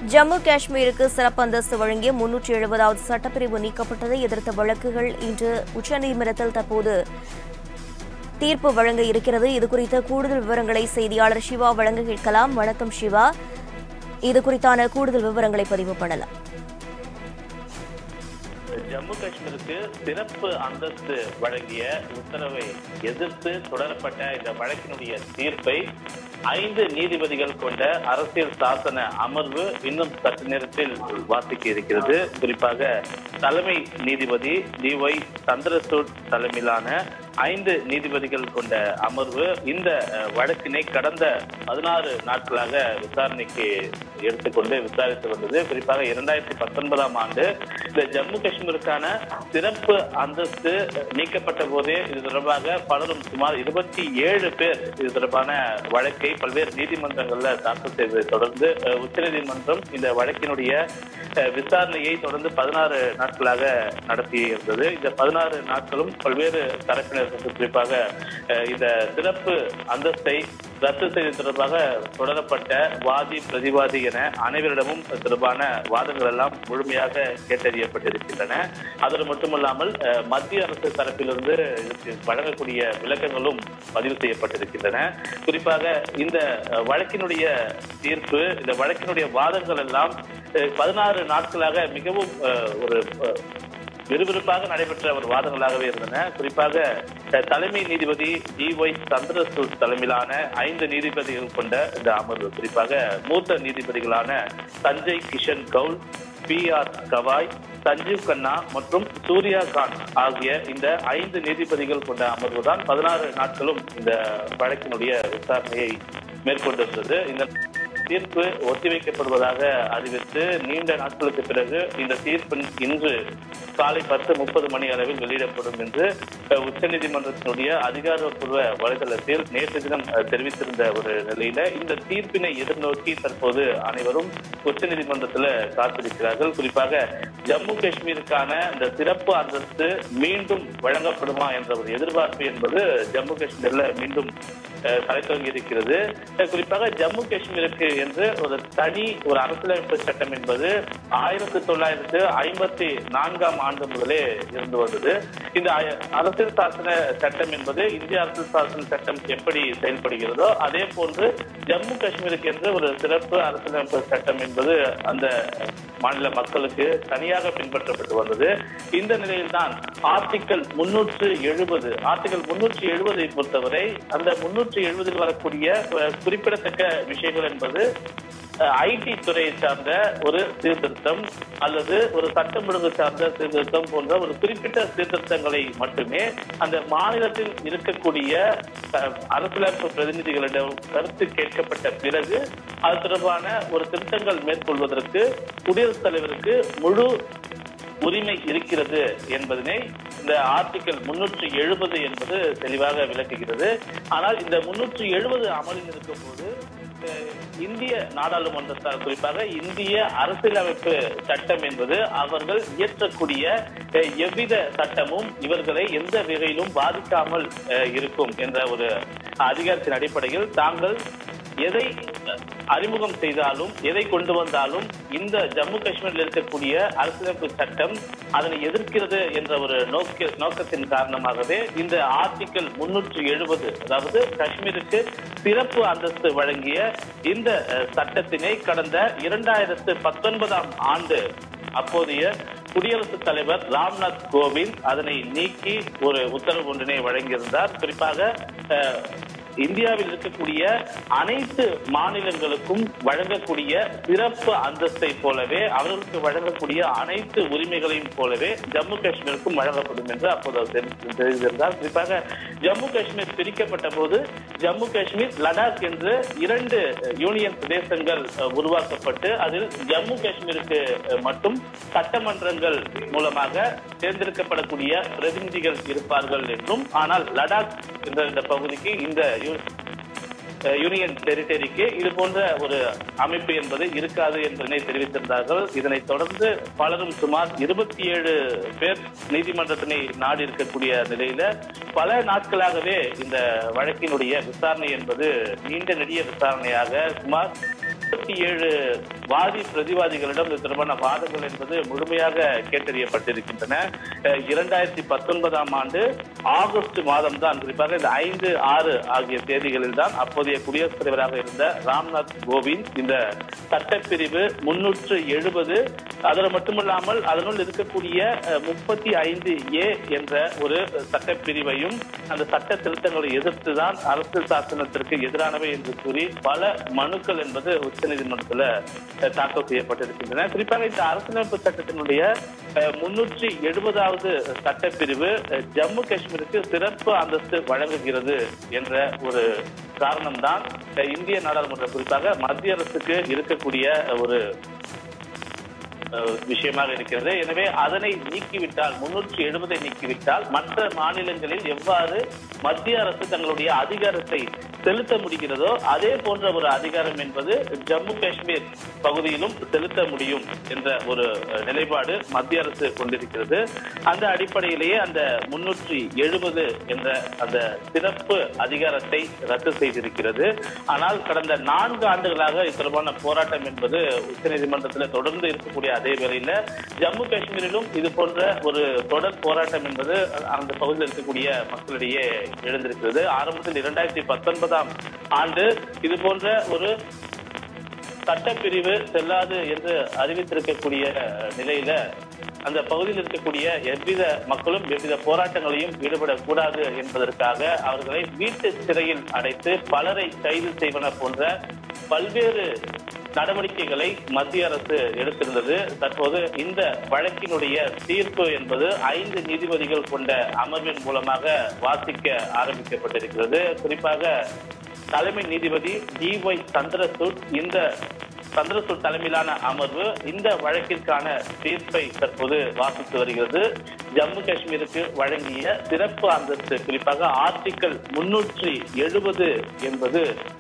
ஜம்மு காஷ்மீருக்கு சிறப்பு அந்தஸ்து வழங்கிய முன்னூற்றி எழுபதாவது சட்டப்பிரிவு நீக்கப்பட்டதை எதிர்த்த வழக்குகள் இன்று உச்சநீதிமன்றத்தில் தற்போது தீர்ப்பு வழங்க இருக்கிறது இது குறித்த கூடுதல் விவரங்களை செய்தியாளர் சிவா வழங்க கேட்கலாம் வணக்கம் சிவா இது குறித்தான கூடுதல் விவரங்களை பதிவு பண்ணலாம் ஜம்மு காஷ்மீருக்கு சிறப்பு அந்தஸ்து வழங்கிய உத்தரவை எதிர்த்து தொடரப்பட்ட இந்த வழக்கினுடைய தீர்ப்பை ஐந்து நீதிபதிகள் கொண்ட அரசியல் சாசன அமர்வு இன்னும் சற்று நேரத்தில் வாசிக்க இருக்கிறது குறிப்பாக தலைமை நீதிபதி டி ஒய் சந்திரசூட் தலைமையிலான ஐந்து நீதிபதிகள் கொண்ட அமர்வு இந்த அஹ், வழக்கினை கடந்த பதினாறு நாட்களாக விசாரணைக்கு எடுத்துக்கொண்டு விசாரித்து வந்தது குறிப்பாக இரண்டாயிரத்தி பத்தொன்பதாம் ஆண்டு இந்த ஜம்மு காஷ்மீருக்கான சிறப்பு அந்தஸ்து நீக்கப்பட்ட போதே இது தொடர்பாக பலரும் சுமார் இருபத்தி ஏழு பேர் இது தொடர்பான வழக்கை பல்வேறு நீதிமன்றங்கள்ல தாக்கல் செய்ததை தொடர்ந்து அஹ், உச்சநீதிமன்றம் இந்த வழக்கினுடைய அஹ், விசாரணையை தொடர்ந்து பதினாறு நாட்களாக நடத்தி இருந்தது இந்த பதினாறு நாட்களும் பல்வேறு தரப்பினருக்கு குறிப்பாக அஹ், இந்த சிறப்பு அந்தஸ்தை ரத்து செய்வது தொடர்பாக தொடரப்பட்ட வாதி பிரதிவாதி என அனைவரிடமும் இது தொடர்பான வாதங்கள் எல்லாம் முழுமையாக கேட்டறியப்பட்டிருக்கின்றன அதோடு மட்டுமல்லாமல் அஹ், மத்திய அரசு தரப்பிலிருந்து இதற்கு வழங்கக்கூடிய விளக்கங்களும் பதிவு செய்யப்பட்டிருக்கின்றன குறிப்பாக இந்த அஹ், வழக்கினுடைய தீர்ப்பு இந்த வழக்கினுடைய வாதங்கள் எல்லாம் அஹ், பதினாறு நாட்களாக மிகவும் அஹ், ஒரு அஹ், விறுவிறுப்பாக நடைபெற்ற ஒரு வாதங்களாகவே இருந்தன குறிப்பாக அஹ், தலைமை நீதிபதி டி ஒய் சந்திரசூட் தலைமையிலான ஐந்து நீதிபதிகள் கொண்ட இந்த அமர்வு குறிப்பாக மூத்த நீதிபதிகளான சஞ்சய் கிஷன் கவுல் பி ஆர் கவாய் சஞ்சீவ் கண்ணா மற்றும் சூர்யா கான் ஆகிய இந்த ஐந்து நீதிபதிகள் கொண்ட அமர்வு தான் பதினாறு நாட்களும் இந்த வழக்கினுடைய விசாரணையை மேற்கொண்டிருந்தது இந்த தீர்ப்பு ஒத்திவைக்கப்படுவதாக அறிவித்து நீண்ட நாட்களுக்கு பிறகு இந்த தீர்ப்பு இன்று காலை பத்து முப்பது மணி அளவில் வெளியிடப்படும் என்று அஹ், உச்சநீதிமன்றத்தினுடைய அதிகாரப்பூர்வ வலைதளத்தில் நேற்று தினம் அஹ், தெரிவித்திருந்த ஒரு நிலையில இந்த தீர்ப்பினை எதிர்நோக்கி தற்போது அனைவரும் உச்சநீதிமன்றத்தில் காத்திருக்கிறார்கள் குறிப்பாக ஜம்மு காஷ்மீருக்கான இந்த சிறப்பு அந்தஸ்து மீண்டும் வழங்கப்படுமா என்ற ஒரு எதிர்பார்ப்பு என்பது ஜம்மு காஷ்மீர்ல மீண்டும் அஹ், தலைத்தோங்கி இருக்கிறது அஹ், குறிப்பாக ஜம்மு காஷ்மீருக்கு என்று ஒரு தனி ஒரு அரசியலமைப்பு சட்டம் என்பது ஆயிரத்தி தொள்ளாயிரத்து ஐம்பத்தி நான்காம் ஆண்டு முதலே இருந்து வந்தது இந்த அய- அரசியல் சாசன சட்டம் என்பது இந்திய அரசியல் சாசன சட்டம் எப்படி செயல்படுகிறதோ அதே போன்று ஜம்மு காஷ்மீருக்கு என்று ஒரு சிறப்பு அரசியலமைப்பு சட்டம் என்பது அந்த மாநில மக்களுக்கு தனியாக பின்பற்றப்பட்டு வந்தது இந்த நிலையில்தான் ஆர்டிக்கல் முன்னூற்று எழுபது ஆர்டிக்கல் முன்னூற்றி எழுபதை பொறுத்தவரை அந்த முன்னூற்றி எழுபதில் வரக்கூடிய அஹ், குறிப்பிடத்தக்க விஷயங்கள் என்பது ஐடி துறையை சார்ந்த ஒரு சீர்திருத்தம் அல்லது ஒரு சட்டம் ஒழுங்கு சார்ந்த சீர்திருத்தம் போன்ற ஒரு குறிப்பிட்ட சீர்திருத்தங்களை மட்டுமே அந்த மாநிலத்தில் இருக்கக்கூடிய அஹ், அரசியலமைப்பு பிரதிநிதிகளிடம் கருத்து கேட்கப்பட்ட பிறகு அது தொடர்பான ஒரு திருத்தங்கள் மேற்கொள்வதற்கு குடியரசுத் தலைவருக்கு முழு உரிமை இருக்கிறது என்பதனை இந்த ஆர்டிகல் முன்னூற்றி எழுபது என்பது தெளிவாக விளக்குகிறது ஆனால் இந்த முன்னூற்றி எழுபது அமலில் இருக்கும் போது அஹ், இந்திய நாடாளுமன்றத்தால் குறிப்பாக இந்திய அரசியலமைப்பு சட்டம் என்பது அவர்கள் இயற்றக்கூடிய அஹ், எவ்வித சட்டமும் இவர்களை எந்த வகையிலும் பாதிக்காமல் அஹ், இருக்கும் என்ற ஒரு அதிகாரத்தின் அடிப்படையில் தாங்கள் எதை அறிமுகம் செய்தாலும் எதை கொண்டு வந்தாலும் இந்த ஜம்மு காஷ்மீரில் இருக்கக்கூடிய அரசியலமைப்பு சட்டம் அதனை எதிர்க்கிறது என்ற ஒரு நோக்க நோக்கத்தின் காரணமாகவே இந்த ஆர்டிகல் முன்னூற்றி எழுபது அதாவது காஷ்மீருக்கு சிறப்பு அந்தஸ்து வழங்கிய இந்த அஹ், சட்டத்தினை கடந்த இரண்டாயிரத்து பத்தொன்பதாம் ஆண்டு அப்போதைய குடியரசுத் தலைவர் ராம்நாத் கோவிந்த் அதனை நீக்கி ஒரு உத்தரவு ஒன்றினை வழங்கியிருந்தார் குறிப்பாக அஹ், இந்தியாவில் இருக்கக்கூடிய அனைத்து மாநிலங்களுக்கும் வழங்கக்கூடிய சிறப்பு அந்தஸ்தை போலவே அவர்களுக்கு வழங்கக்கூடிய அனைத்து உரிமைகளையும் போலவே ஜம்மு காஷ்மீருக்கும் வழங்கப்படும் என்று அப்போது அவர் தெரிவி- தெரிவித்திருந்தார் குறிப்பாக ஜம்மு காஷ்மீர் பிரிக்கப்பட்ட போது ஜம்மு காஷ்மீர் லடாக் என்று இரண்டு யூனியன் பிரதேசங்கள் அஹ், உருவாக்கப்பட்டு அதில் ஜம்மு காஷ்மீருக்கு அஹ், மட்டும் சட்டமன்றங்கள் மூலமாக தேர்ந்தெடுக்கப்படக்கூடிய பிரதிநிதிகள் இருப்பார்கள் என்றும் ஆனால் லடாக் என்ற இந்த பகுதிக்கு இந்த யூ- அஹ் யூனியன் டெரிட்டரிக்கு இது போன்ற ஒரு அமைப்பு என்பது இருக்காது என்பதனை தெரிவித்திருந்தார்கள் இதனைத் தொடர்ந்து பலரும் சுமார் இருபத்தி ஏழு பேர் நீதிமன்றத்தினை நாடி இருக்கக்கூடிய நிலையில பல நாட்களாகவே இந்த வழக்கினுடைய விசாரணை என்பது நீண்ட நெடிய விசாரணையாக சுமார் முப்பத்தி ஏழு வாதி பிரதிவாதிகளிடம் இது தொடர்பான வாதங்கள் என்பது முழுமையாக கேட்டறியப்பட்டிருக்கின்றன அஹ், இரண்டாயிரத்தி பத்தொன்பதாம் ஆண்டு ஆகஸ்ட் மாதம் தான் குறிப்பாக இந்த ஐந்து ஆறு ஆகிய தேதிகளில் தான் அப்போதைய குடியரசுத் தலைவராக இருந்த ராம்நாத் கோவிந்த் இந்த சட்டப்பிரிவு முன்னூற்று எழுபது அதில் மட்டுமல்லாமல் அதனுள் இருக்கக்கூடிய முப்பத்தி ஐந்து ஏ என்ற ஒரு சட்டப்பிரிவையும் அந்த சட்ட திருத்தங்களை எதிர்த்து தான் அரசியல் சாசனத்திற்கு எதிரானவை என்று கூறி பல மனுக்கள் என்பது உச்சநீதிமன்றத்தில் அஹ், தாக்கல் செய்யப்பட்டிருக்கின்றன குறிப்பாக இந்த அரசியலமைப்பு சட்டத்தினுடைய முன்னூற்றி எழுபதாவது சட்டப்பிரிவு அஹ், ஜம்மு காஷ்மீருக்கு சிறப்பு அந்தஸ்து வழங்குகிறது என்ற ஒரு காரணம்தான் அஹ், இந்திய நாடாளுமன்றம் குறிப்பாக மத்திய அரசுக்கு இருக்கக்கூடிய ஒரு அஹ், விஷயமாக இருக்கிறது எனவே அதனை நீக்கிவிட்டால் முன்னூற்றி எழுபதை நீக்கிவிட்டால் மற்ற மாநிலங்களில் எவ்வாறு மத்திய அரசு தங்களுடைய அதிகாரத்தை செலுத்த முடிகிறதோ அதே போன்ற ஒரு அதிகாரம் என்பது ஜம்மு காஷ்மீர் பகுதியிலும் செலுத்த முடியும் என்ற ஒரு அஹ், நிலைப்பாடு மத்திய அரசு கொண்டிருக்கிறது அந்த அடிப்படையிலேயே அந்த முன்னூற்றி எழுபது என்ற அந்த சிறப்பு அதிகாரத்தை ரத்து செய்திருக்கிறது ஆனால் கடந்த நான்கு ஆண்டுகளாக இது தொடர்பான போராட்டம் என்பது உச்சநீதிமன்றத்தில் தொடர்ந்து இருக்கக்கூடிய அதே வேளையில ஜம்மு காஷ்மீரிலும் இது போன்ற ஒரு தொடர் போராட்டம் என்பது அந்த பகுதியில் இருக்கக்கூடிய மக்களிடையே எழுந்திருக்கிறது ஆரம்பத்தில் இரண்டாயிரத்தி பத்தொன்பதாம் ஆண்டு இது போன்ற ஒரு சட்டப்பிரிவு செல்லாது என்று அறிவித்திருக்கக்கூடிய நிலையில அந்த பகுதியில் இருக்கக்கூடிய எவ்வித மக்களும் எவ்வித போராட்டங்களையும் ஈடுபடக்கூடாது என்பதற்காக அவர்களை வீட்டு சிறையில் அடைத்து பலரை கைது செய்வன போன்ற பல்வேறு நடவடிக்கைகளை மத்திய அரசு எடுத்திருந்தது தற்போது இந்த வழக்கினுடைய தீர்ப்பு என்பது ஐந்து நீதிபதிகள் கொண்ட அமர்வின் மூலமாக வாசிக்க ஆரம்பிக்கப்பட்டிருக்கிறது குறிப்பாக தலைமை நீதிபதி டி ஒய் சந்திரசூட் இந்த சந்திரசூட் தலைமையிலான அமர்வு இந்த வழக்கிற்கான தீர்ப்பை தற்போது வாசித்து வருகிறது ஜம்மு காஷ்மீருக்கு வழங்கிய சிறப்பு அந்தஸ்து குறிப்பாக ஆர்டிக்கல் முன்னூற்றி எழுபது என்பது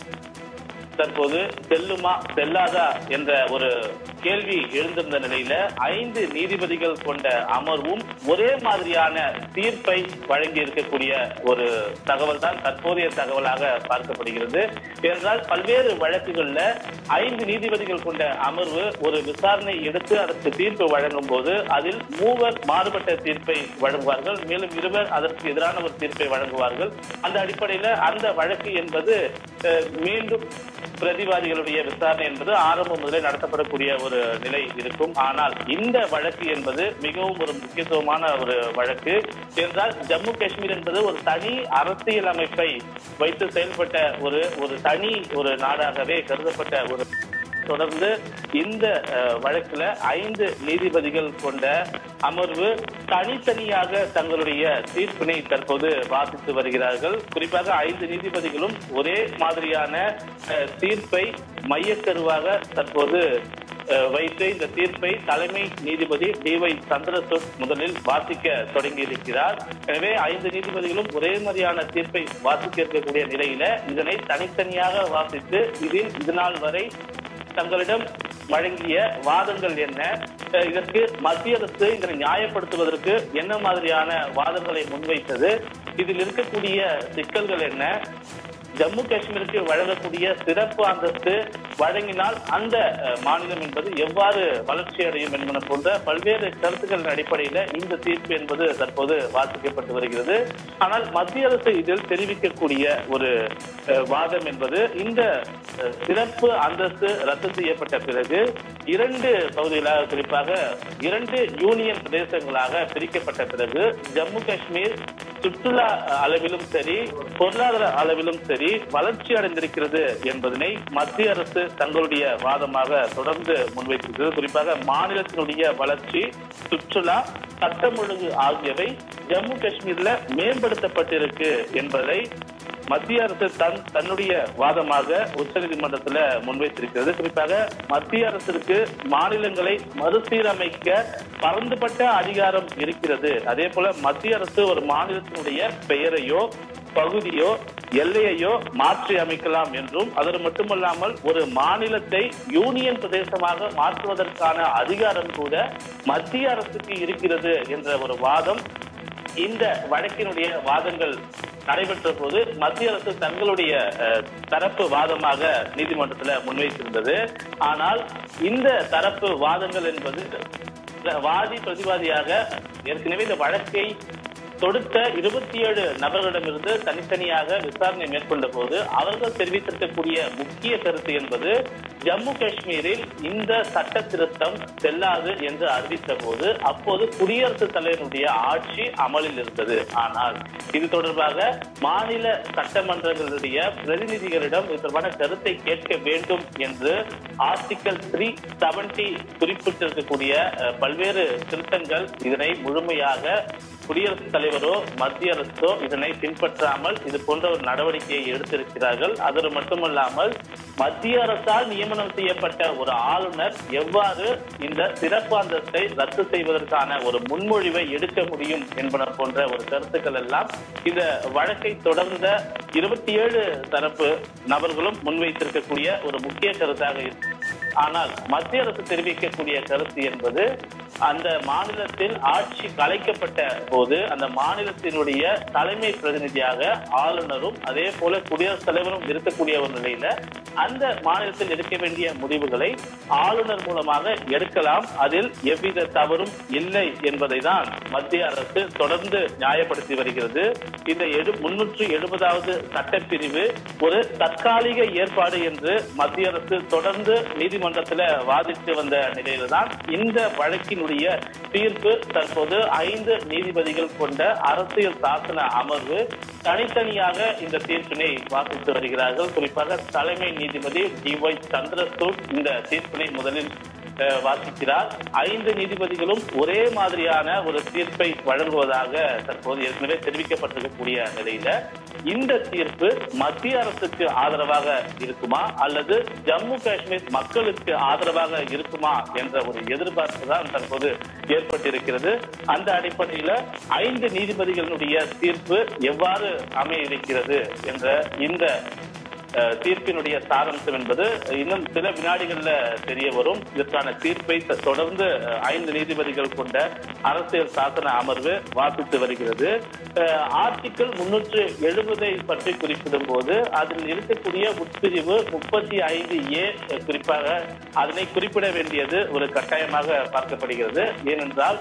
தற்போது செல்லுமா செல்லாதா என்ற ஒரு கேள்வி எழுந்திருந்த நிலையில ஐந்து நீதிபதிகள் கொண்ட அமர்வும் ஒரே மாதிரியான தீர்ப்பை வழங்கி இருக்கக்கூடிய ஒரு தகவல் தான் தற்போதைய தகவலாக பார்க்கப்படுகிறது ஏனென்றால் பல்வேறு வழக்குகள்ல ஐந்து நீதிபதிகள் கொண்ட அமர்வு ஒரு விசாரணை எடுத்து அதற்கு தீர்ப்பு வழங்கும் போது அதில் மூவர் மாறுபட்ட தீர்ப்பை வழங்குவார்கள் மேலும் இருவர் அதற்கு எதிரான ஒரு தீர்ப்பை வழங்குவார்கள் அந்த அடிப்படையில அந்த வழக்கு என்பது அஹ், மீண்டும் பிரதிவாதிகளுடைய விசாரணை என்பது ஆரம்பம் முதலே நடத்தப்படக்கூடிய ஒரு நிலை இருக்கும் ஆனால் இந்த வழக்கு என்பது மிகவும் ஒரு முக்கியத்துவமான ஒரு வழக்கு என்றால் ஜம்மு காஷ்மீர் என்பது ஒரு தனி அரசியல் அமைப்பை வைத்து செயல்பட்ட ஒரு ஒரு தனி ஒரு நாடாகவே கருதப்பட்ட ஒரு தொடர்ந்து இந்த அஹ், வழக்குல ஐந்து நீதிபதிகள் கொண்ட அமர்வு தனித்தனியாக தங்களுடைய தீர்ப்பினை தற்போது வாசித்து வருகிறார்கள் குறிப்பாக ஐந்து நீதிபதிகளும் ஒரே மாதிரியான அஹ், தீர்ப்பை மையக்கருவாக தற்போது அஹ், வைத்து இந்த தீர்ப்பை தலைமை நீதிபதி டி ஒய் சந்திரசூட் முதலில் வாசிக்க தொடங்கி இருக்கிறார் எனவே ஐந்து நீதிபதிகளும் ஒரே மாதிரியான தீர்ப்பை வாசிக்க இருக்கக்கூடிய நிலையில இதனை தனித்தனியாக வாசித்து இதில் இதுநாள் வரை தங்களிடம் வழங்கிய வாதங்கள் என்ன அஹ் இதற்கு மத்திய அரசு இதனை நியாயப்படுத்துவதற்கு என்ன மாதிரியான வாதங்களை முன்வைத்தது இதில் இருக்கக்கூடிய சிக்கல்கள் என்ன ஜம்மு காஷ்மீருக்கு வழங்கக்கூடிய சிறப்பு அந்தஸ்து வழங்கினால் அந்த அஹ், மாநிலம் என்பது எவ்வாறு வளர்ச்சி அடையும் என்பன போன்ற பல்வேறு கருத்துக்களின் அடிப்படையில் இந்த தீர்ப்பு என்பது தற்போது வாசிக்கப்பட்டு வருகிறது ஆனால் மத்திய அரசு இதில் தெரிவிக்கக்கூடிய ஒரு அஹ், வாதம் என்பது இந்த அஹ், சிறப்பு அந்தஸ்து ரத்து செய்யப்பட்ட பிறகு இரண்டு பகுதிகளாக குறிப்பாக இரண்டு யூனியன் பிரதேசங்களாக பிரிக்கப்பட்ட பிறகு ஜம்மு காஷ்மீர் சுற்றுலா அளவிலும் சரி பொருளாதார அளவிலும் சரி வளர்ச்சி அடைந்திருக்கிறது என்பதனை மத்திய அரசு தங்களுடைய வாதமாக தொடர்ந்து முன்வைத்திருக்கிறது குறிப்பாக மாநிலத்தினுடைய வளர்ச்சி சுற்றுலா சட்டம் ஒழுங்கு ஆகியவை ஜம்மு காஷ்மீர்ல மேம்படுத்தப்பட்டிருக்கு என்பதை மத்திய அரசு தன் தன்னுடைய வாதமாக உச்சநீதிமன்றத்தில் முன்வைத்திருக்கிறது குறிப்பாக மத்திய அரசிற்கு மாநிலங்களை மறுசீரமைக்க பரந்துபட்ட அதிகாரம் இருக்கிறது அதே போல மத்திய அரசு ஒரு மாநிலத்தினுடைய பெயரையோ பகுதியோ எல்லையையோ மாற்றி அமைக்கலாம் என்றும் அது மட்டுமல்லாமல் ஒரு மாநிலத்தை யூனியன் பிரதேசமாக மாற்றுவதற்கான அதிகாரம் கூட மத்திய அரசுக்கு இருக்கிறது என்ற ஒரு வாதம் இந்த வழக்கினுடைய வாதங்கள் நடைபெற்ற போது மத்திய அரசு தங்களுடைய அஹ், தரப்பு வாதமாக நீதிமன்றத்தில் முன்வைத்திருந்தது ஆனால் இந்த தரப்பு வாதங்கள் என்பது இந்த வாதி பிரதிவாதியாக ஏற்கனவே இந்த வழக்கை தொடுத்த இருபத்தி ஏழு நபர்களிடமிருந்து தனித்தனியாக விசாரணை மேற்கொண்ட போது அவர்கள் தெரிவித்திருக்கக்கூடிய முக்கிய கருத்து என்பது ஜம்மு காஷ்மீரில் இந்த சட்ட திருத்தம் செல்லாது என்று அறிவித்த போது அப்போது குடியரசுத் தலைவருடைய ஆட்சி அமலில் இருந்தது ஆனால் இது தொடர்பாக மாநில சட்டமன்றங்களுடைய பிரதிநிதிகளிடம் இது தொடர்பான கருத்தை கேட்க வேண்டும் என்று ஆர்டிகல் த்ரீ செவன்டி குறிப்பிட்டிருக்கக்கூடிய அஹ், பல்வேறு திருத்தங்கள் இதனை முழுமையாக குடியரசுத் தலைவரோ மத்திய அரசோ இதனை பின்பற்றாமல் இது போன்ற ஒரு நடவடிக்கையை எடுத்திருக்கிறார்கள் அது மட்டுமல்லாமல் மத்திய அரசால் நியமனம் செய்யப்பட்ட ஒரு ஆளுநர் எவ்வாறு இந்த சிறப்பு அந்தஸ்தை ரத்து செய்வதற்கான ஒரு முன்மொழிவை எடுக்க முடியும் என்பன போன்ற ஒரு கருத்துக்கள் எல்லாம் இந்த வழக்கை தொடர்ந்த இருபத்தி ஏழு தரப்பு நபர்களும் முன்வைத்திருக்கக்கூடிய ஒரு முக்கிய கருத்தாக இருக்கு ஆனால் மத்திய அரசு தெரிவிக்கக்கூடிய கருத்து என்பது அந்த மாநிலத்தில் ஆட்சி கலைக்கப்பட்ட போது அந்த மாநிலத்தினுடைய தலைமை பிரதிநிதியாக ஆளுநரும் அதே போல குடியரசுத் தலைவரும் இருக்கக்கூடிய ஒரு நிலையில அந்த மாநிலத்தில் எடுக்க வேண்டிய முடிவுகளை ஆளுநர் மூலமாக எடுக்கலாம் அதில் எவ்வித தவறும் இல்லை என்பதை தான் மத்திய அரசு தொடர்ந்து நியாயப்படுத்தி வருகிறது இந்த எடு முன்னூற்று எழுபதாவது சட்டப்பிரிவு ஒரு தற்காலிக ஏற்பாடு என்று மத்திய அரசு தொடர்ந்து நீதிமன்றத்தில் வாதிட்டு வந்த நிலையில தான் இந்த வழக்கினுடைய தீர்ப்பு தற்போது ஐந்து நீதிபதிகள் கொண்ட அரசியல் சாசன அமர்வு தனித்தனியாக இந்த தீர்ப்பினை வாசித்து வருகிறார்கள் குறிப்பாக தலைமை நீதிபதி டி ஒய் சந்திரசூட் இந்த தீர்ப்பினை முதலில் அஹ், வாசிக்கிறார் ஐந்து நீதிபதிகளும் ஒரே மாதிரியான ஒரு தீர்ப்பை வழங்குவதாக தற்போது ஏற்கனவே தெரிவிக்கப்பட்டிருக்கக்கூடிய நிலையில இந்த தீர்ப்பு மத்திய அரசுக்கு ஆதரவாக இருக்குமா அல்லது ஜம்மு காஷ்மீர் மக்களுக்கு ஆதரவாக இருக்குமா என்ற ஒரு எதிர்பார்ப்பு தான் தற்போது ஏற்பட்டிருக்கிறது அந்த அடிப்படையில ஐந்து நீதிபதிகளுடைய தீர்ப்பு எவ்வாறு அமைய இருக்கிறது என்ற இந்த அஹ், தீர்ப்பினுடைய சாராம்சம் என்பது இன்னும் சில வினாடிகள்ல தெரிய வரும் இதற்கான தீர்ப்பை த- தொடர்ந்து அஹ், ஐந்து நீதிபதிகள் கொண்ட அரசியல் சாசன அமர்வு வாசித்து வருகிறது அஹ், ஆர்டிக்கிள் முன்னூற்று எழுபதை பற்றி குறிப்பிடும் போது அதில் இருக்கக்கூடிய உட்பிரிவு முப்பத்தி ஐந்து ஏ குறிப்பாக அதனை குறிப்பிட வேண்டியது ஒரு கட்டாயமாக பார்க்கப்படுகிறது ஏனென்றால்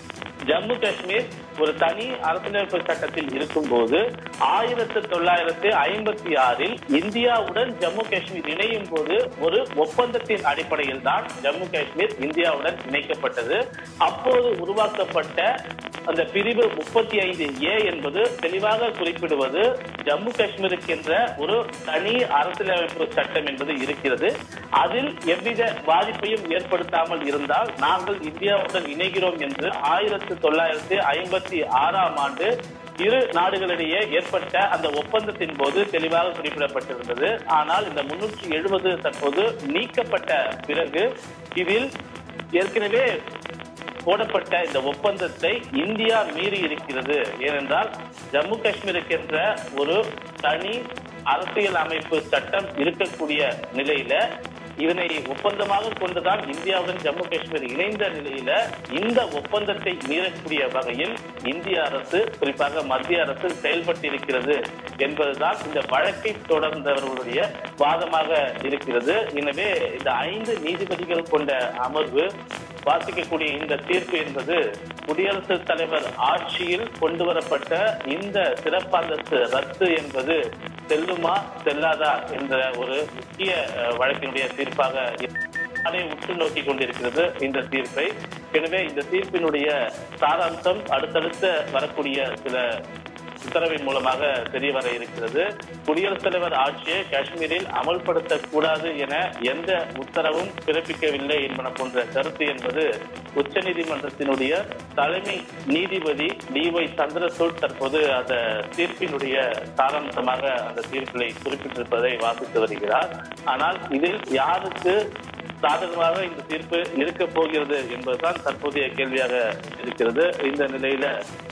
ஜம்மு காஷ்மீர் ஒரு தனி அரசியலமைப்பு சட்டத்தில் இருக்கும்போது ஆயிரத்தி தொள்ளாயிரத்தி ஐம்பத்தி ஆறில் இந்தியாவுடன் ஜம்மு காஷ்மீர் இணையும் போது ஒரு ஒப்பந்தத்தின் அடிப்படையில் தான் ஜம்மு காஷ்மீர் இந்தியாவுடன் இணைக்கப்பட்டது அப்போது உருவாக்கப்பட்ட அந்த பிரிவு முப்பத்தி ஐந்து ஏ என்பது தெளிவாக குறிப்பிடுவது ஜம்மு காஷ்மீருக்கு என்ற ஒரு தனி அரசியலமைப்பு சட்டம் என்பது இருக்கிறது அதில் எவ்வித பாதிப்பையும் ஏற்படுத்தாமல் இருந்தால் நாங்கள் இந்தியாவுடன் இணைகிறோம் என்று ஆயிரத்தி தொள்ளாயிரத்தி ஐம்பத்தி ஆறாம் ஆண்டு இரு நாடுகளிடையே ஏற்பட்ட அந்த ஒப்பந்தத்தின் போது தெளிவாக குறிப்பிடப்பட்டிருந்தது ஆனால் இந்த முன்னூற்றி எழுபது தற்போது நீக்கப்பட்ட பிறகு இதில் ஏற்கனவே போடப்பட்ட இந்த ஒப்பந்தத்தை இந்தியா மீறி இருக்கிறது ஏனென்றால் ஜம்மு காஷ்மீருக்கு என்ற ஒரு தனி அரசியல் அமைப்பு சட்டம் இருக்கக்கூடிய நிலையில இதனை ஒப்பந்தமாக கொண்டுதான் இந்தியாவுடன் ஜம்மு காஷ்மீர் இணைந்த நிலையில இந்த ஒப்பந்தத்தை மீறக்கூடிய வகையில் இந்திய அரசு குறிப்பாக மத்திய அரசு செயல்பட்டிருக்கிறது என்பதுதான் இந்த வழக்கை தொடர்ந்தவர்களுடைய வாதமாக இருக்கிறது எனவே இந்த ஐந்து நீதிபதிகள் கொண்ட அமர்வு வாசிக்கக்கூடிய இந்த தீர்ப்பு என்பது குடியரசுத் தலைவர் ஆட்சியில் கொண்டு வரப்பட்ட இந்த சிறப்பந்தஸ்து ரத்து என்பது செல்லுமா செல்லாதா என்ற ஒரு முக்கிய அஹ், வழக்கினுடைய தீர்ப்பாக அதை உற்று நோக்கி கொண்டிருக்கிறது இந்த தீர்ப்பை எனவே இந்த தீர்ப்பினுடைய சாராம்சம் அடுத்தடுத்த வரக்கூடிய சில உத்தரவின் மூலமாக தெரிய வர இருக்கிறது குடியரசுத் தலைவர் ஆட்சியை காஷ்மீரில் அமல்படுத்தக்கூடாது என எந்த உத்தரவும் பிறப்பிக்கவில்லை என்பன போன்ற கருத்து என்பது உச்சநீதிமன்றத்தினுடைய தலைமை நீதிபதி டி ஒய் சந்திரசூட் தற்போது அந்த தீர்ப்பினுடைய சாராம்சமாக அந்த தீர்ப்பிலை குறிப்பிட்டிருப்பதை வாசித்து வருகிறார் ஆனால் இதில் யாருக்கு சாதகமாக இந்த தீர்ப்பு இருக்க போகிறது என்பதுதான் தற்போதைய கேள்வியாக இருக்கிறது இந்த நிலையில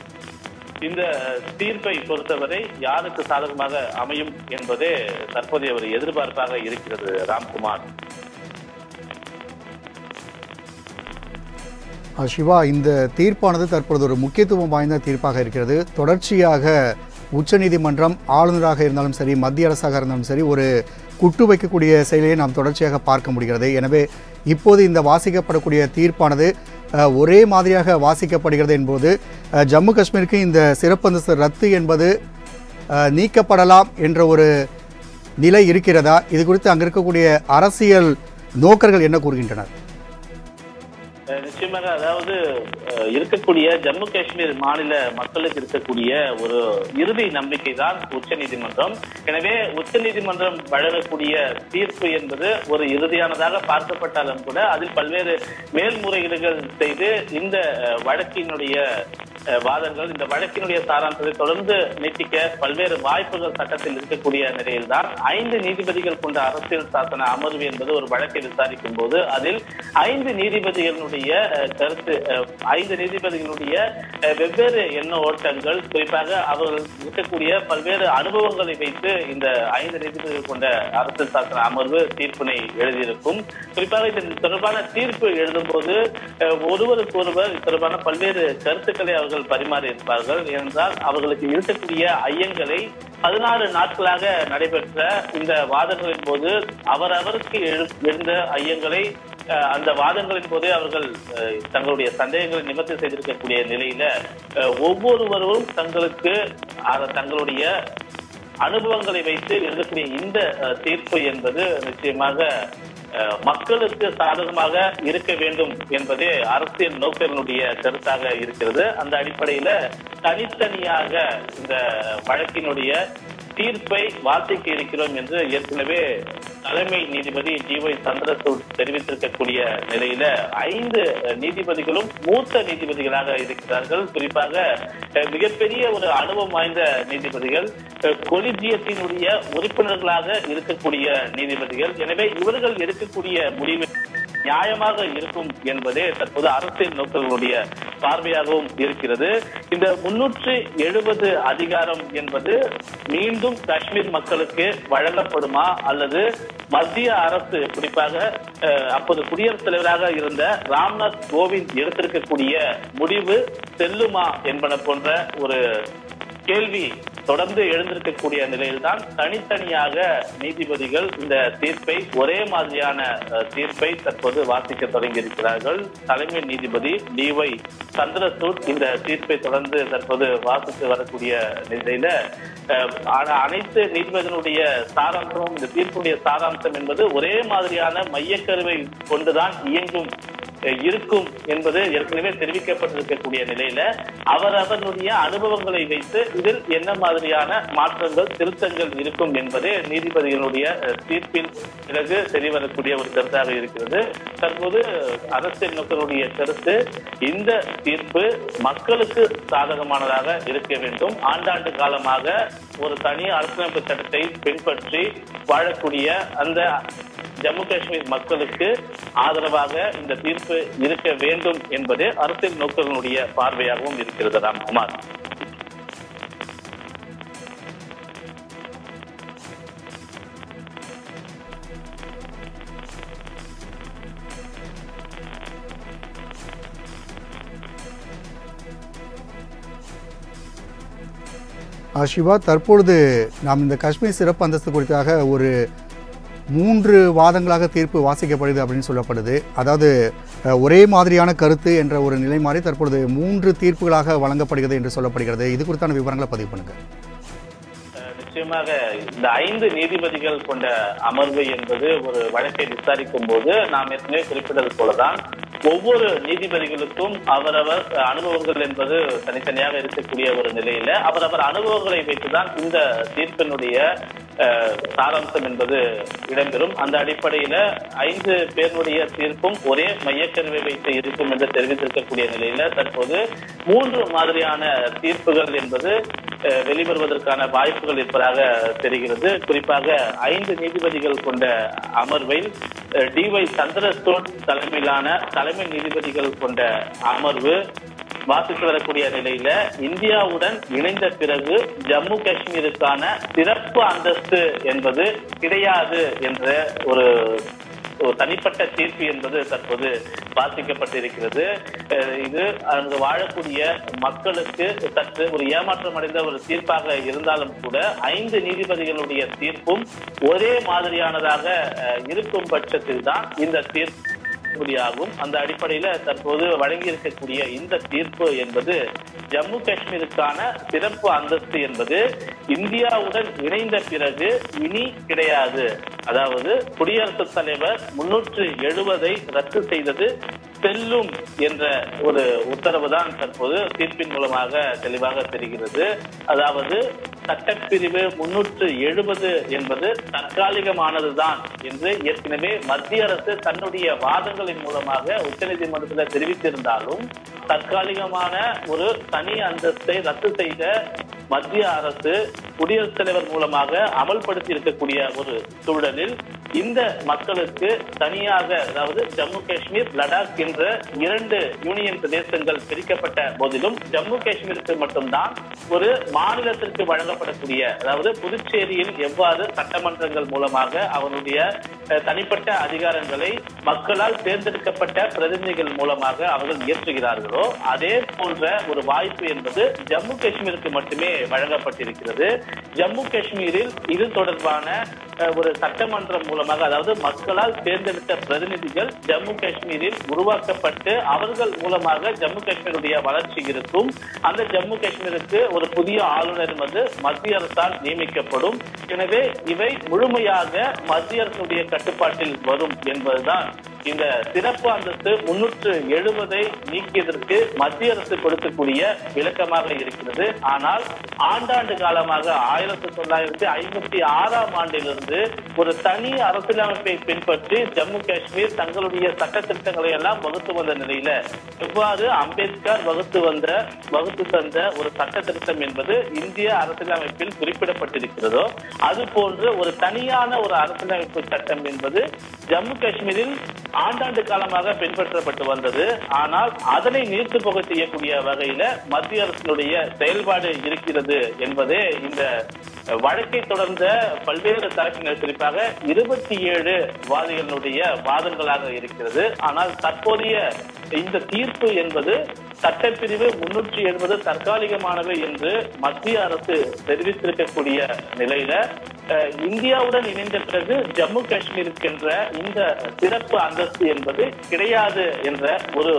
இந்த தீர்ப்பை பொறுத்தவரை யாருக்கு சாதகமாக அமையும் என்பதே தற்போதைய ஒரு எதிர்பார்ப்பாக இருக்கிறது ராம்குமார் அஹ் சிவா இந்த தீர்ப்பானது தற்பொழுது ஒரு முக்கியத்துவம் வாய்ந்த தீர்ப்பாக இருக்கிறது தொடர்ச்சியாக உச்சநீதிமன்றம் ஆளுநராக இருந்தாலும் சரி மத்திய அரசாக இருந்தாலும் சரி ஒரு குட்டு வைக்கக்கூடிய செயலையை நாம் தொடர்ச்சியாக பார்க்க முடிகிறது எனவே இப்போது இந்த வாசிக்கப்படக்கூடிய தீர்ப்பானது அஹ், ஒரே மாதிரியாக வாசிக்கப்படுகிறது என்பது அஹ், ஜம்மு காஷ்மீருக்கு இந்த சிறப்பு அந்தஸ்து ரத்து என்பது அஹ், நீக்கப்படலாம் என்ற ஒரு நிலை இருக்கிறதா இது குறித்து அங்கே இருக்கக்கூடிய அரசியல் நோக்கர்கள் என்ன கூறுகின்றனர் அஹ் நிச்சயமாக அதாவது அஹ், இருக்கக்கூடிய ஜம்மு காஷ்மீர் மாநில மக்களுக்கு இருக்கக்கூடிய ஒரு இறுதி நம்பிக்கை தான் உச்ச நீதிமன்றம் எனவே உச்ச நீதிமன்றம் வழங்கக்கூடிய தீர்ப்பு என்பது ஒரு இறுதியானதாக பார்க்கப்பட்டாலும் கூட அதில் பல்வேறு மேல்முறையீடுகள் செய்து இந்த அஹ், வழக்கினுடைய அஹ், வாதங்கள் இந்த வழக்கினுடைய சாராம்சத்தை தொடர்ந்து நீட்டிக்க பல்வேறு வாய்ப்புகள் சட்டத்தில் இருக்கக்கூடிய நிலையில்தான் ஐந்து நீதிபதிகள் கொண்ட அரசியல் சாசன அமர்வு என்பது ஒரு வழக்கை விசாரிக்கும் போது அதில் ஐந்து நீதிபதிகளுடைய அஹ், கருத்து அஹ், ஐந்து நீதிபதிகளுடைய அஹ், வெவ்வேறு எண்ண ஓட்டங்கள் குறிப்பாக அவர்கள் இருக்கக்கூடிய பல்வேறு அனுபவங்களை வைத்து இந்த ஐந்து நீதிபதிகள் கொண்ட அரசியல் சாசன அமர்வு தீர்ப்பினை எழுதியிருக்கும் குறிப்பாக இது தொடர்பான தீர்ப்பு எழுதும்போது அஹ், ஒருவருக்கு ஒருவர் இது தொடர்பான பல்வேறு கருத்துக்களை அவர்கள் பரிமாறி இருப்பார்கள் ஏனென்றால் அவர்களுக்கு இருக்கக்கூடிய ஐயங்களை பதினாறு நாட்களாக நடைபெற்ற இந்த வாதங்களின் போது அவரவருக்கு எழு- எழுந்த ஐயங்களை அஹ், அந்த வாதங்களின் போதே அவர்கள் அஹ், தங்களுடைய சந்தேகங்களை நிவர்த்தி செய்திருக்கக்கூடிய நிலையில அஹ், ஒவ்வொருவரும் தங்களுக்கு அஹ், தங்களுடைய அனுபவங்களை வைத்து எழுதக்கூடிய இந்த அஹ், தீர்ப்பு என்பது நிச்சயமாக அஹ், மக்களுக்கு சாதகமாக இருக்க வேண்டும் என்பதே அரசியல் நோக்கர்களுடைய கருத்தாக இருக்கிறது அந்த அடிப்படையில தனித்தனியாக இந்த வழக்கினுடைய தீர்ப்பை வாசிக்க இருக்கிறோம் என்று ஏற்கனவே தலைமை நீதிபதி டி ஒய் சந்திரசூட் தெரிவித்திருக்கக்கூடிய நிலையில ஐந்து அஹ், நீதிபதிகளும் மூத்த நீதிபதிகளாக இருக்கிறார்கள் குறிப்பாக அஹ், மிகப்பெரிய ஒரு அனுபவம் வாய்ந்த நீதிபதிகள் அஹ், கொலிஜியத்தினுடைய உறுப்பினர்களாக இருக்கக்கூடிய நீதிபதிகள் எனவே இவர்கள் எடுக்கக்கூடிய முடிவு நியாயமாக இருக்கும் என்பதே தற்போது அரசியல் நோக்கங்களுடைய பார்வையாகவும் இருக்கிறது இந்த முன்னூற்று எழுபது அதிகாரம் என்பது மீண்டும் காஷ்மீர் மக்களுக்கு வழங்கப்படுமா அல்லது மத்திய அரசு குறிப்பாக அஹ், அப்போது குடியரசுத் தலைவராக இருந்த ராம்நாத் கோவிந்த் எடுத்திருக்கக்கூடிய முடிவு செல்லுமா என்பன போன்ற ஒரு கேள்வி தொடர்ந்து எழுந்திருக்கக்கூடிய நிலையில்தான் தனித்தனியாக நீதிபதிகள் இந்த தீர்ப்பை ஒரே மாதிரியான அஹ், தீர்ப்பை தற்போது வாசிக்க தொடங்கியிருக்கிறார்கள் தலைமை நீதிபதி டி ஒய் சந்திரசூட் இந்த தீர்ப்பை தொடர்ந்து தற்போது வாசித்து வரக்கூடிய நிலையில அஹ், ஆனா அனைத்து நீதிபதிகளுடைய சாராம்சமும் இந்த தீர்ப்புடைய சாராம்சம் என்பது ஒரே மாதிரியான மையக்கருவை கொண்டுதான் இயங்கும் அஹ், இருக்கும் என்பது ஏற்கனவே தெரிவிக்கப்பட்டிருக்கக்கூடிய நிலையில அவரவர்களுடைய அனுபவங்களை வைத்து இதில் என்ன மாதிரியான மாற்றங்கள் திருத்தங்கள் இருக்கும் என்பதே நீதிபதிகளுடைய அஹ், தீர்ப்பின் பிறகு தெரியவரக்கூடிய ஒரு கருத்தாக இருக்கிறது தற்போது அரசியல் நோக்கருடைய கருத்து இந்த தீர்ப்பு மக்களுக்கு சாதகமானதாக இருக்க வேண்டும் ஆண்டாண்டு காலமாக ஒரு தனி அரசியலமைப்பு சட்டத்தை பின்பற்றி வாழக்கூடிய அந்த ஜம்மு காஷ்மீர் மக்களுக்கு ஆதரவாக இந்த தீர்ப்பு இருக்க வேண்டும் என்பதே அரசியல் நோக்கங்களுடைய பார்வையாகவும் இருக்கிறது ராம்குமார் ஆ, சிவா தற்பொழுது நாம் இந்த காஷ்மீர் சிறப்பு அந்தஸ்து குறித்தாக ஒரு மூன்று வாதங்களாக தீர்ப்பு வாசிக்கப்படுது அப்படின்னு சொல்லப்படுது அதாவது அஹ், ஒரே மாதிரியான கருத்து என்ற ஒரு நிலை மாறி தற்பொழுது மூன்று தீர்ப்புகளாக வழங்கப்படுகிறது என்று சொல்லப்படுகிறது இது குறித்தான விவரங்களை பதிவு பண்ணுங்க அஹ் நிச்சயமாக இந்த ஐந்து நீதிபதிகள் கொண்ட அமர்வு என்பது ஒரு வழக்கை விசாரிக்கும் போது நாம் ஏற்கனவே குறிப்பிட்டது போலதான் ஒவ்வொரு நீதிபதிகளுக்கும் அவரவர் அனுபவங்கள் என்பது தனித்தனியாக இருக்கக்கூடிய ஒரு நிலையில அவரவர் அனுபவங்களை வைத்துதான் இந்த தீர்ப்பினுடைய அஹ், சாராம்சம் என்பது இடம்பெறும் அந்த அடிப்படையில ஐந்து பேருடைய தீர்ப்பும் ஒரே மையக்கருவை வைத்து இருக்கும் என்று தெரிவித்திருக்கக்கூடிய நிலையில தற்போது மூன்று மாதிரியான தீர்ப்புகள் என்பது அஹ், வெளிவருவதற்கான வாய்ப்புகள் இருப்பதாக தெரிகிறது குறிப்பாக ஐந்து நீதிபதிகள் கொண்ட அமர்வில் டி ஒய் சந்திரசூட் தலைமையிலான தலைமை நீதிபதிகள் கொண்ட அமர்வு வாசித்து வரக்கூடிய நிலையில இந்தியாவுடன் இணைந்த பிறகு ஜம்மு காஷ்மீருக்கான சிறப்பு அந்தஸ்து என்பது கிடையாது என்ற ஒரு ஒரு தனிப்பட்ட தீர்ப்பு என்பது தற்போது வாசிக்கப்பட்டிருக்கிறது அஹ் இது அங்கு வாழக்கூடிய மக்களுக்கு சற்று ஒரு ஏமாற்றம் அடைந்த ஒரு தீர்ப்பாக இருந்தாலும் கூட ஐந்து நீதிபதிகளுடைய தீர்ப்பும் ஒரே மாதிரியானதாக அஹ், இருக்கும் பட்சத்தில் தான் இந்த தீர்ப்பு ஆகும் அந்த அடிப்படையில தற்போது வழங்கி இருக்கக்கூடிய இந்த தீர்ப்பு என்பது ஜம்மு காஷ்மீருக்கான சிறப்பு அந்தஸ்து என்பது இந்தியாவுடன் இணைந்த பிறகு இனி கிடையாது அதாவது குடியரசுத் தலைவர் முன்னூற்று எழுபதை ரத்து செய்தது செல்லும் என்ற ஒரு உத்தரவு தான் தற்போது தீர்ப்பின் மூலமாக தெளிவாக தெரிகிறது அதாவது சட்டப்பிரிவு முன்னூற்று எழுபது என்பது தற்காலிகமானதுதான் என்று ஏற்கனவே மத்திய அரசு தன்னுடைய வாதங்களின் மூலமாக உச்சநீதிமன்றத்தில் தெரிவித்திருந்தாலும் தற்காலிகமான ஒரு தனி அந்தஸ்தை ரத்து செய்த மத்திய அரசு குடியரசுத் தலைவர் மூலமாக அமல்படுத்தி இருக்கக்கூடிய ஒரு சூழலில் இந்த மக்களுக்கு தனியாக அதாவது ஜம்மு காஷ்மீர் லடாக் என்ற இரண்டு யூனியன் பிரதேசங்கள் பிரிக்கப்பட்ட போதிலும் ஜம்மு காஷ்மீருக்கு மட்டும்தான் ஒரு மாநிலத்திற்கு வழங்கப்படக்கூடிய அதாவது புதுச்சேரியில் எவ்வாறு சட்டமன்றங்கள் மூலமாக அவருடைய அஹ், தனிப்பட்ட அதிகாரங்களை மக்களால் தேர்ந்தெடுக்கப்பட்ட பிரதிநிதிகள் மூலமாக அவர்கள் இயற்றுகிறார்களோ அதே போன்ற ஒரு வாய்ப்பு என்பது ஜம்மு காஷ்மீருக்கு மட்டுமே வழங்கப்பட்டிருக்கிறது ஜம்மு காஷ்மீரில் இது தொடர்பான அஹ், ஒரு சட்டமன்றம் மூலமாக அதாவது மக்களால் தேர்ந்தெடுத்த பிரதிநிதிகள் ஜம்மு காஷ்மீரில் உருவாக்கப்பட்டு அவர்கள் மூலமாக ஜம்மு காஷ்மீருடைய வளர்ச்சி இருக்கும் அந்த ஜம்மு காஷ்மீருக்கு ஒரு புதிய ஆளுநர் வந்து மத்திய அரசால் நியமிக்கப்படும் எனவே இவை முழுமையாக மத்திய அரசுடைய கட்டுப்பாட்டில் வரும் என்பதுதான் இந்த சிறப்பு அந்தஸ்து முன்னூற்று எழுபதை நீக்கியதற்கு மத்திய அரசு கொடுக்கக்கூடிய விளக்கமாக இருக்கிறது ஆனால் ஆண்டாண்டு காலமாக ஆயிரத்தி தொள்ளாயிரத்தி ஐம்பத்தி ஆறாம் ஆண்டிலிருந்து ஒரு தனி அரசியலமைப்பை பின்பற்றி ஜம்மு காஷ்மீர் தங்களுடைய சட்ட திட்டங்களை எல்லாம் வகுத்து வந்த நிலையில எவ்வாறு அம்பேத்கர் வகுத்து வந்த வகுத்து தந்த ஒரு சட்ட திட்டம் என்பது இந்திய அரசியலமைப்பில் குறிப்பிடப்பட்டிருக்கிறதோ அது போன்று ஒரு தனியான ஒரு அரசியலமைப்பு சட்டம் என்பது ஜம்மு காஷ்மீரில் ஆண்டாண்டு காலமாக பின்பற்றப்பட்டு வந்தது ஆனால் அதனை நீர்த்து போக செய்யக்கூடிய வகையில மத்திய அரசினுடைய செயல்பாடு இருக்கிறது என்பதே இந்த வழக்கை தொடர்ந்த பல்வேறு தரப்பினர் குறிப்பாக இருபத்தி ஏழு வாதிகளுடைய வாதங்களாக இருக்கிறது ஆனால் தற்போதைய இந்த தீர்ப்பு என்பது சட்டப்பிரிவு முன்னூற்றி எழுபது தற்காலிகமானவை என்று மத்திய அரசு தெரிவித்திருக்கக்கூடிய நிலையில அஹ், இந்தியாவுடன் இணைந்த பிறகு ஜம்மு காஷ்மீருக்கென்ற இந்த சிறப்பு அந்தஸ்து என்பது கிடையாது என்ற ஒரு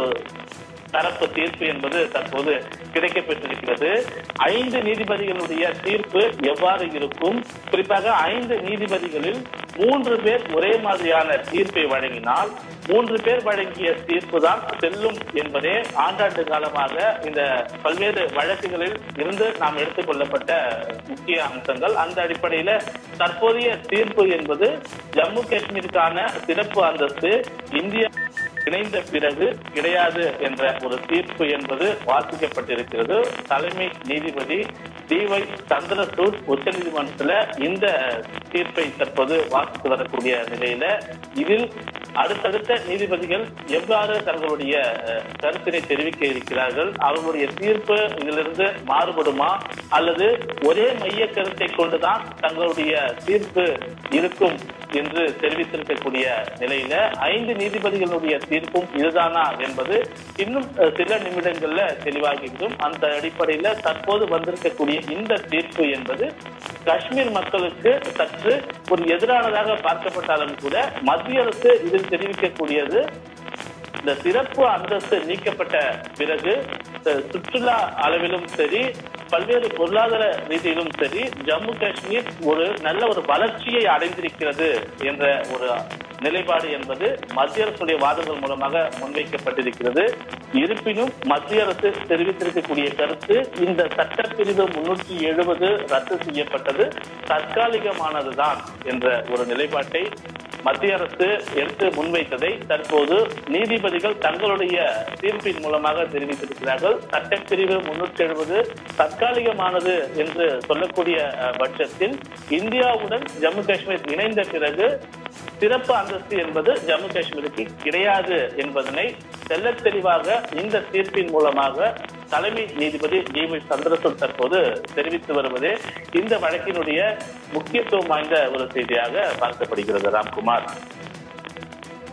தரப்பு தீர்ப்பு என்பது தற்போது கிடைக்கப்பெற்றிருக்கிறது ஐந்து நீதிபதிகளுடைய தீர்ப்பு எவ்வாறு இருக்கும் குறிப்பாக ஐந்து நீதிபதிகளில் மூன்று பேர் ஒரே மாதிரியான தீர்ப்பை வழங்கினால் மூன்று பேர் வழங்கிய தீர்ப்பு தான் செல்லும் என்பதே ஆண்டாண்டு காலமாக இந்த பல்வேறு வழக்குகளில் இருந்து நாம் எடுத்துக்கொள்ளப்பட்ட முக்கிய அம்சங்கள் அந்த அடிப்படையில தற்போதைய தீர்ப்பு என்பது ஜம்மு காஷ்மீருக்கான சிறப்பு அந்தஸ்து இந்தியா இணைந்த பிறகு கிடையாது என்ற ஒரு தீர்ப்பு என்பது வாசிக்கப்பட்டிருக்கிறது தலைமை நீதிபதி டி ஒய் சந்திரசூட் உச்சநீதிமன்றத்தில் இந்த தீர்ப்பை தற்போது வாசித்து வரக்கூடிய நிலையில இதில் அடுத்தடுத்த நீதிபதிகள் எவ்வாறு தங்களுடைய அஹ், கருத்தினை தெரிவிக்க இருக்கிறார்கள் அவர்களுடைய தீர்ப்பு இதிலிருந்து மாறுபடுமா அல்லது ஒரே மைய கருத்தை கொண்டுதான் தங்களுடைய தீர்ப்பு இருக்கும் என்று தெரிவித்திருக்கக்கூடிய நிலையில ஐந்து நீதிபதிகளுடைய தீர்ப்பும் இதுதானா என்பது இன்னும் அஹ், சில நிமிடங்கள்ல தெளிவாகிவிடும் அந்த அடிப்படையில தற்போது வந்திருக்கக்கூடிய இந்த தீர்ப்பு என்பது காஷ்மீர் மக்களுக்கு சற்று ஒரு எதிரானதாக பார்க்கப்பட்டாலும் கூட மத்திய அரசு இதில் தெரிவிக்கக்கூடியது இந்த சிறப்பு அந்தஸ்து நீக்கப்பட்ட பிறகு அஹ், சுற்றுலா அளவிலும் சரி பல்வேறு பொருளாதார ரீதியிலும் சரி ஜம்மு காஷ்மீர் ஒரு நல்ல ஒரு வளர்ச்சியை அடைந்திருக்கிறது என்ற ஒரு நிலைப்பாடு என்பது மத்திய அரசுடைய வாதங்கள் மூலமாக முன்வைக்கப்பட்டிருக்கிறது இருப்பினும் மத்திய அரசு தெரிவித்திருக்கக்கூடிய கருத்து இந்த சட்டப்பிரிவு முன்னூற்றி எழுபது ரத்து செய்யப்பட்டது தற்காலிகமானதுதான் என்ற ஒரு நிலைப்பாட்டை மத்திய அரசு எடுத்து முன்வைத்ததை தற்போது நீதிபதிகள் தங்களுடைய தீர்ப்பின் மூலமாக தெரிவித்திருக்கிறார்கள் சட்டப்பிரிவு முன்னூற்றி எழுபது தற்காலிகமானது என்று சொல்லக்கூடிய அஹ், பட்சத்தில் இந்தியாவுடன் ஜம்மு காஷ்மீர் இணைந்த பிறகு சிறப்பு அந்தஸ்து என்பது ஜம்மு காஷ்மீருக்கு கிடையாது என்பதனை தெள்ளத் தெளிவாக இந்த தீர்ப்பின் மூலமாக தலைமை நீதிபதி டி வி சந்திரசூட் தற்போது தெரிவித்து வருவதே இந்த வழக்கினுடைய முக்கியத்துவம் வாய்ந்த ஒரு செய்தியாக பார்க்கப்படுகிறது ராம்குமார்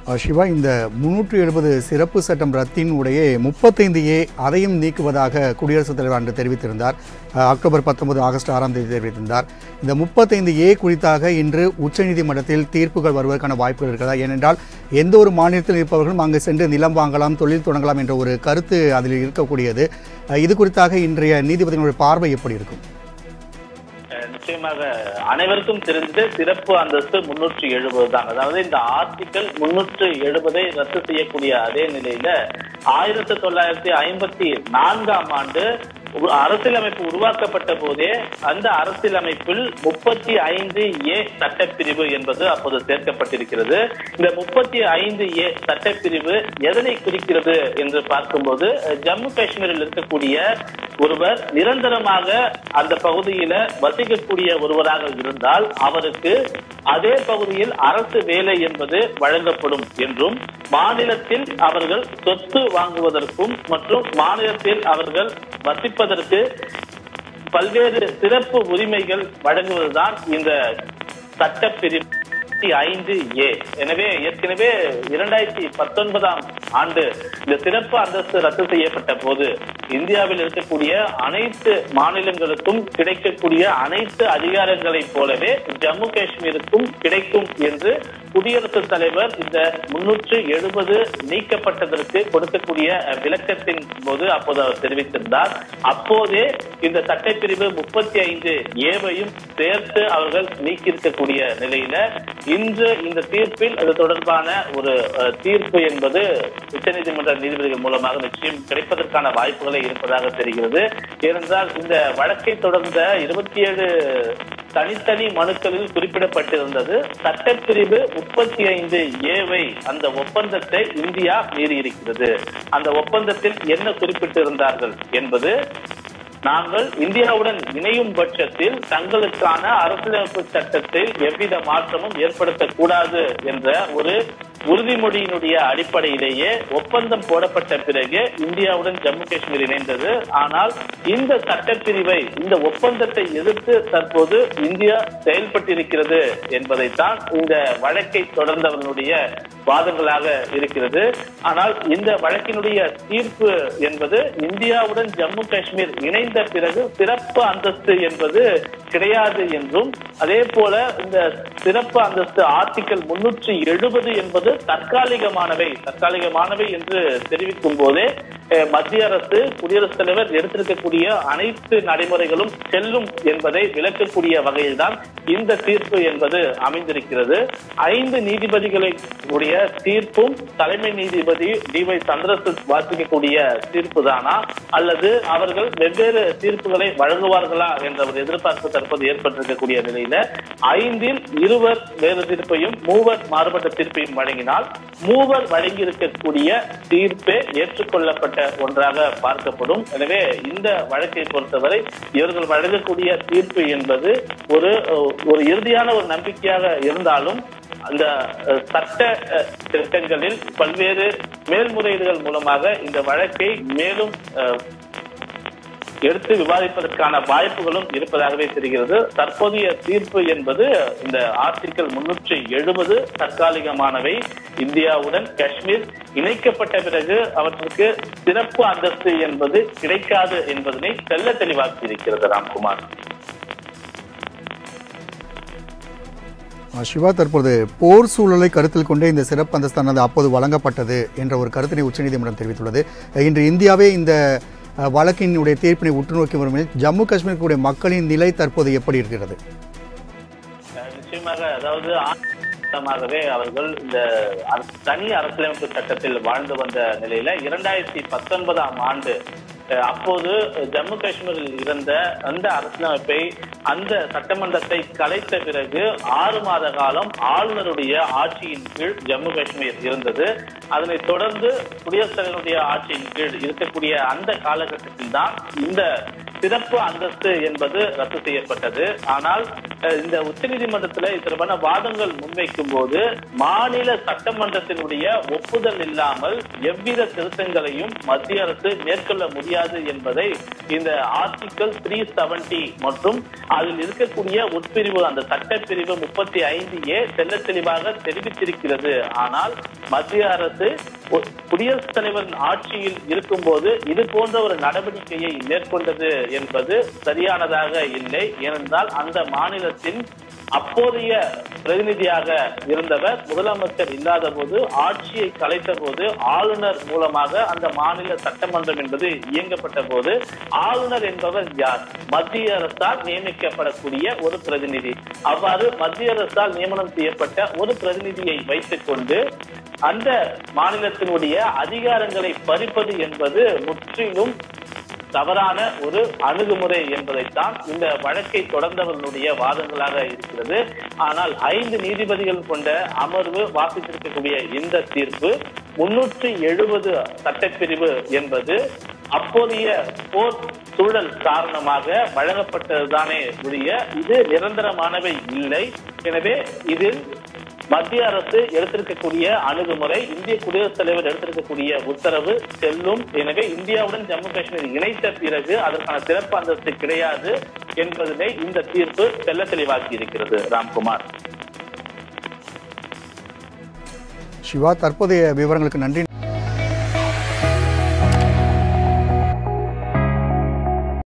அஹ் சிவா இந்த முன்னூற்றி எழுபது சிறப்பு சட்டம் ரத்தின் உடைய முப்பத்தைந்து ஏ அதையும் நீக்குவதாக குடியரசுத் தலைவர் அன்று தெரிவித்திருந்தார் அஹ் அக்டோபர் பத்தொன்பது ஆகஸ்ட் ஆறாம் தேதி தெரிவித்திருந்தார் இந்த முப்பத்தைந்து ஏ குறித்தாக இன்று உச்சநீதிமன்றத்தில் தீர்ப்புகள் வருவதற்கான வாய்ப்புகள் இருக்கிறதா ஏனென்றால் எந்த ஒரு மாநிலத்தில் இருப்பவர்களும் அங்கு சென்று நிலம் வாங்கலாம் தொழில் தொடங்கலாம் என்ற ஒரு கருத்து அதில் இருக்கக்கூடியது அஹ் இது குறித்தாக இன்றைய நீதிபதிகளுடைய பார்வை எப்படி இருக்கும் அஹ் நிச்சயமாக அனைவருக்கும் தெரிந்த சிறப்பு அந்தஸ்து முன்னூற்றி எழுபது தான் அதாவது இந்த ஆர்டிக்கல் முன்னூற்று எழுபதை ரத்து செய்யக்கூடிய அதே நிலையில ஆயிரத்தி தொள்ளாயிரத்தி ஐம்பத்தி நான்காம் ஆண்டு ஒரு அரசியலமைப்பு உருவாக்கப்பட்ட போதே அந்த அரசியலமைப்பில் முப்பத்தி ஐந்து ஏ சட்டப்பிரிவு என்பது அப்போது சேர்க்கப்பட்டிருக்கிறது இந்த முப்பத்தி ஐந்து ஏ சட்டப்பிரிவு எதனை குறிக்கிறது என்று பார்க்கும்போது அஹ், ஜம்மு காஷ்மீரில் இருக்கக்கூடிய ஒருவர் நிரந்தரமாக அந்த பகுதியில வசிக்கக்கூடிய ஒருவராக இருந்தால் அவருக்கு அதே பகுதியில் அரசு வேலை என்பது வழங்கப்படும் என்றும் மாநிலத்தில் அவர்கள் சொத்து வாங்குவதற்கும் மற்றும் மாநிலத்தில் அவர்கள் வசிப்பதற்கு பல்வேறு சிறப்பு உரிமைகள் வழங்குவதுதான் இந்த சட்டப்பிரிவு ஐந்து ஏ எனவே ஏற்கனவே இரண்டாயிரத்தி பத்தொன்பதாம் ஆண்டு இந்த சிறப்பு அந்தஸ்து ரத்து செய்யப்பட்ட போது இந்தியாவில் இருக்கக்கூடிய அனைத்து மாநிலங்களுக்கும் கிடைக்கக்கூடிய அனைத்து அதிகாரங்களைப் போலவே ஜம்மு காஷ்மீருக்கும் கிடைக்கும் என்று குடியரசுத் தலைவர் இந்த முன்னூற்று எழுபது நீக்கப்பட்டதற்கு கொடுக்கக்கூடிய அஹ், விளக்கத்தின் போது அப்போது அவர் தெரிவித்திருந்தார் அப்போதே இந்த சட்டப்பிரிவு முப்பத்தி ஐந்து ஏவையும் சேர்த்து அவர்கள் நீக்கியிருக்கக்கூடிய நிலையில இன்று இந்த தீர்ப்பில் அது தொடர்பான ஒரு அஹ், தீர்ப்பு என்பது உச்சநீதிமன்ற நீதிபதிகள் மூலமாக நிச்சயம் கிடைப்பதற்கான வாய்ப்புகளே இருப்பதாக தெரிகிறது ஏனென்றால் இந்த வழக்கை தொடர்ந்த இருபத்தி ஏழு தனித்தனி மனுக்களில் குறிப்பிடப்பட்டிருந்தது சட்டப்பிரிவு முப்பத்தி ஐந்து ஏவை அந்த ஒப்பந்தத்தை இந்தியா மீறியிருக்கிறது அந்த ஒப்பந்தத்தில் என்ன குறிப்பிட்டிருந்தார்கள் என்பது நாங்கள் இந்தியாவுடன் இணையும் பட்சத்தில் தங்களுக்கான அரசியலமைப்பு சட்டத்தில் எவ்வித மாற்றமும் ஏற்படுத்தக்கூடாது என்ற ஒரு உறுதிமொழியினுடைய அடிப்படையிலேயே ஒப்பந்தம் போடப்பட்ட பிறகு இந்தியாவுடன் ஜம்மு காஷ்மீர் இணைந்தது ஆனால் இந்த சட்டப்பிரிவை இந்த ஒப்பந்தத்தை எதிர்த்து தற்போது இந்தியா செயல்பட்டிருக்கிறது என்பதைத்தான் இந்த வழக்கை தொடர்ந்தவர்களுடைய வாதங்களாக இருக்கிறது ஆனால் இந்த வழக்கினுடைய தீர்ப்பு என்பது இந்தியாவுடன் ஜம்மு காஷ்மீர் இணைந்த பிறகு சிறப்பு அந்தஸ்து என்பது கிடையாது என்றும் அதே போல இந்த சிறப்பு அந்தஸ்து ஆர்டிக்கல் முன்னூற்றி எழுபது என்பது தற்காலிகமானவை தற்காலிகமானவை என்று தெரிவிக்கும் போதே அஹ், மத்திய அரசு குடியரசுத் தலைவர் எடுத்திருக்கக்கூடிய அனைத்து நடைமுறைகளும் செல்லும் என்பதை விளக்கக்கூடிய வகையில்தான் இந்த தீர்ப்பு என்பது அமைந்திருக்கிறது ஐந்து நீதிபதிகளை உடைய தீர்ப்பும் தலைமை நீதிபதி டி ஒய் சந்திரசூட் வாசிக்கக்கூடிய தீர்ப்பு தானா அல்லது அவர்கள் வெவ்வேறு தீர்ப்புகளை வழங்குவார்களா என்ற ஒரு எதிர்பார்ப்பு தற்போது ஏற்பட்டிருக்கக்கூடிய நிலையில ஐந்தில் இருவர் வேறு தீர்ப்பையும் மூவர் மாறுபட்ட தீர்ப்பையும் வழங்கினால் மூவர் வழங்கியிருக்கக்கூடிய தீர்ப்பே ஏற்றுக்கொள்ளப்பட்ட ஒன்றாக பார்க்கப்படும் எனவே இந்த வழக்கை பொறுத்தவரை இவர்கள் வழங்கக்கூடிய தீர்ப்பு என்பது ஒரு ஒரு இறுதியான ஒரு நம்பிக்கையாக இருந்தாலும் அந்த அஹ், சட்ட அஹ், திட்டங்களில் பல்வேறு மேல்முறையீடுகள் மூலமாக இந்த வழக்கை மேலும் அஹ், எடுத்து விவாதிப்பதற்கான வாய்ப்புகளும் இருப்பதாகவே தெரிகிறது தற்போதைய தீர்ப்பு என்பது இந்த ஆர்டிக்கல் முன்னூற்றி எழுபது தற்காலிகமானவை இந்தியாவுடன் காஷ்மீர் இணைக்கப்பட்ட பிறகு அவற்றுக்கு சிறப்பு அந்தஸ்து என்பது கிடைக்காது என்பதனை தெல்ல தெளிவாக்கி இருக்கிறது ராம்குமார் அஹ் சிவா தற்போது போர் சூழலை கருத்தில் கொண்டே இந்த சிறப்பு அந்தஸ்தானது அப்போது வழங்கப்பட்டது என்ற ஒரு கருத்தினை உச்சநீதிமன்றம் தெரிவித்துள்ளது அஹ் இன்று இந்தியாவே இந்த அஹ், வழக்கினுடைய தீர்ப்பினை உற்று நோக்கி வரும் நிலையில் ஜம்மு காஷ்மீருக்குடைய மக்களின் நிலை தற்போது எப்படி இருக்கிறது அஹ் நிச்சயமாக அதாவது ஆரம்பமாகவே அவர்கள் இந்த அரசு- தனி அரசியலமைப்பு சட்டத்தில் வாழ்ந்து வந்த நிலையில இரண்டாயிரத்தி பத்தொன்பதாம் ஆண்டு அஹ், அப்போது ஜம்மு காஷ்மீரில் இருந்த அந்த அரசியலமைப்பை அந்த சட்டமன்றத்தை கலைத்த பிறகு ஆறு மாத காலம் ஆளுநருடைய ஆட்சியின் கீழ் ஜம்மு காஷ்மீர் இருந்தது அதனைத் தொடர்ந்து குடியரசுத் தலைவருடைய ஆட்சியின் கீழ் இருக்கக்கூடிய அந்த காலகட்டத்தில் தான் இந்த சிறப்பு அந்தஸ்து என்பது ரத்து செய்யப்பட்டது ஆனால் அஹ், இந்த உச்சநீதிமன்றத்தில் இது தொடர்பான வாதங்கள் முன்வைக்கும் போது மாநில சட்டமன்றத்தினுடைய ஒப்புதல் இல்லாமல் எவ்வித திருத்தங்களையும் மத்திய அரசு மேற்கொள்ள முடியாது என்பதை இந்த ஆர்டிகல் த்ரீ செவன்டி மற்றும் அதில் இருக்கக்கூடிய உட்பிரிவு அந்த சட்டப்பிரிவு முப்பத்தி ஐந்து ஏ தெல்ல தெளிவாக தெரிவித்திருக்கிறது ஆனால் மத்திய அரசு ஒ- குடியரசுத் தலைவரின் ஆட்சியில் இருக்கும்போது இது போன்ற ஒரு நடவடிக்கையை மேற்கொண்டது என்பது சரியானதாக இல்லை ஏனென்றால் அந்த மாநிலத்தின் அப்போதைய பிரதிநிதியாக இருந்தவர் முதலமைச்சர் இல்லாத போது ஆட்சியை கலைத்த போது ஆளுநர் மூலமாக அந்த மாநில சட்டமன்றம் என்பது இயங்கப்பட்ட போது ஆளுநர் என்பவர் யார் மத்திய அரசால் நியமிக்கப்படக்கூடிய ஒரு பிரதிநிதி அவ்வாறு மத்திய அரசால் நியமனம் செய்யப்பட்ட ஒரு பிரதிநிதியை வைத்துக் கொண்டு அந்த மாநிலத்தினுடைய அதிகாரங்களை பறிப்பது என்பது முற்றிலும் தவறான ஒரு அணுகுமுறை என்பதைத்தான் இந்த வழக்கை தொடர்ந்தவர்களுடைய வாதங்களாக இருக்கிறது ஆனால் ஐந்து நீதிபதிகள் கொண்ட அமர்வு வாசித்திருக்கக்கூடிய இந்த தீர்ப்பு முன்னூற்றி எழுபது சட்டப்பிரிவு என்பது அப்போதைய போர் சூழல் காரணமாக வழங்கப்பட்டதுதானே ஒழிய இது நிரந்தரமானவை இல்லை எனவே இதில் மத்திய அரசு எடுத்திருக்கக்கூடிய அணுகுமுறை இந்திய குடியரசுத் தலைவர் எடுத்திருக்கக்கூடிய உத்தரவு செல்லும் எனவே இந்தியாவுடன் ஜம்மு காஷ்மீர் இணைத்த பிறகு அதற்கான சிறப்பு அந்தஸ்து கிடையாது என்பதனை இந்த தீர்ப்பு தெல்ல தெளிவாக்கி இருக்கிறது ராம்குமார் சிவா தற்போதைய விவரங்களுக்கு நன்றி